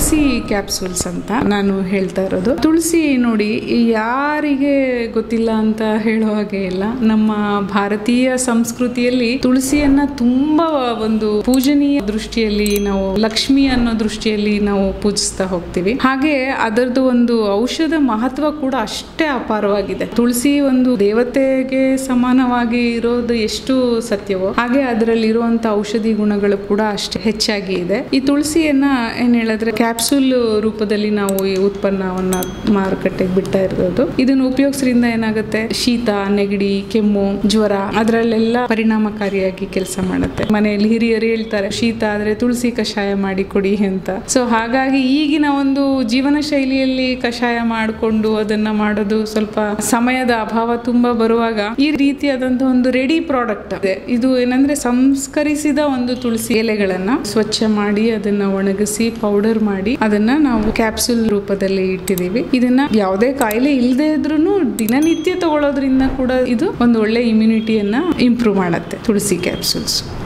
ತುಳಸಿ capsules ಅಂತ ನಾನು ಹೇಳ್ತಾ ಇರೋದು ತುಳಸಿ ನೋಡಿ ಯಾರಿಗೆ ಗೊತ್ತಿಲ್ಲ ಅಂತ ಹೇಳೋ ಹಾಗೆ ಇಲ್ಲ ನಮ್ಮ ಭಾರತೀಯ ಸಂಸ್ಕೃತಿಯಲ್ಲಿ ತುಳಸಿಯನ್ನ ತುಂಬಾ ಒಂದು ಪೂಜನೀಯ ದೃಷ್ಟಿಯಲ್ಲಿ ನಾವು ಲಕ್ಷ್ಮಿ ಅನ್ನೋ ದೃಷ್ಟಿಯಲ್ಲಿ ನಾವು ಪೂಜಿಸ್ತಾ ಹೋಗ್ತೀವಿ ಹಾಗೆ ಅದರದ್ದು ಒಂದು ಔಷಧ ಮಹತ್ವ ಕೂಡ ಅಷ್ಟೇ ಅಪಾರವಾಗಿದೆ ತುಳಸಿ ಒಂದು ದೇವತೆಗೆ ಸಮಾನವಾಗಿ ಇರೋದು ಎಷ್ಟು ಸತ್ಯವೋ ಹಾಗೆ ಅದರಲ್ಲಿ ಇರುವಂತ ಔಷಧಿ ಗುಣಗಳು ಕೂಡ ಅಷ್ಟೇ ಹೆಚ್ಚಾಗಿ ಇದೆ ಈ ತುಳಸಿಯನ್ನ ಏನ್ ಹೇಳಿದ್ರೆ ಕ್ಯಾಪ್ಸೂಲ್ ರೂಪದಲ್ಲಿ ನಾವು ಈ ಉತ್ಪನ್ನವನ್ನ ಮಾರುಕಟ್ಟೆಗೆ ಬಿಡ್ತಾ ಇರೋದು ಇದನ್ನು ಉಪಯೋಗಿಸೋದ್ರಿಂದ ಏನಾಗುತ್ತೆ ಶೀತ ನೆಗಡಿ ಕೆಮ್ಮು ಜ್ವರ ಅದರಲ್ಲೆಲ್ಲ ಪರಿಣಾಮಕಾರಿಯಾಗಿ ಕೆಲಸ ಮಾಡುತ್ತೆ ಮನೆಯಲ್ಲಿ ಹಿರಿಯರು ಹೇಳ್ತಾರೆ ಶೀತ ಆದ್ರೆ ತುಳಸಿ ಕಷಾಯ ಮಾಡಿ ಕೊಡಿ ಅಂತ ಸೊ ಹಾಗಾಗಿ ಈಗಿನ ಒಂದು ಜೀವನ ಶೈಲಿಯಲ್ಲಿ ಕಷಾಯ ಮಾಡಿಕೊಂಡು ಅದನ್ನ ಮಾಡೋದು ಸ್ವಲ್ಪ ಸಮಯದ ಅಭಾವ ತುಂಬಾ ಬರುವಾಗ ಈ ರೀತಿಯಾದಂತಹ ಒಂದು ರೆಡಿ ಪ್ರಾಡಕ್ಟ್ ಇದೆ ಇದು ಏನಂದ್ರೆ ಸಂಸ್ಕರಿಸಿದ ಒಂದು ತುಳಸಿ ಎಲೆಗಳನ್ನ ಸ್ವಚ್ಛ ಮಾಡಿ ಅದನ್ನ ಒಣಗಿಸಿ ಪೌಡರ್ ಮಾಡಿ ಅದನ್ನ ನಾವು ಕ್ಯಾಪ್ಸೂಲ್ ರೂಪದಲ್ಲಿ ಇಟ್ಟಿದೀವಿ ಇದನ್ನ ಯಾವುದೇ ಕಾಯಿಲೆ ಇಲ್ಲದೆ ಇದ್ರೂ ದಿನನಿತ್ಯ ತಗೊಳ್ಳೋದ್ರಿಂದ ಕೂಡ ಇದು ಒಂದು ಒಳ್ಳೆ ಇಮ್ಯುನಿಟಿಯನ್ನ ಇಂಪ್ರೂವ್ ಮಾಡುತ್ತೆ ತುಳಸಿ ಕ್ಯಾಪ್ಸೂಲ್ಸ್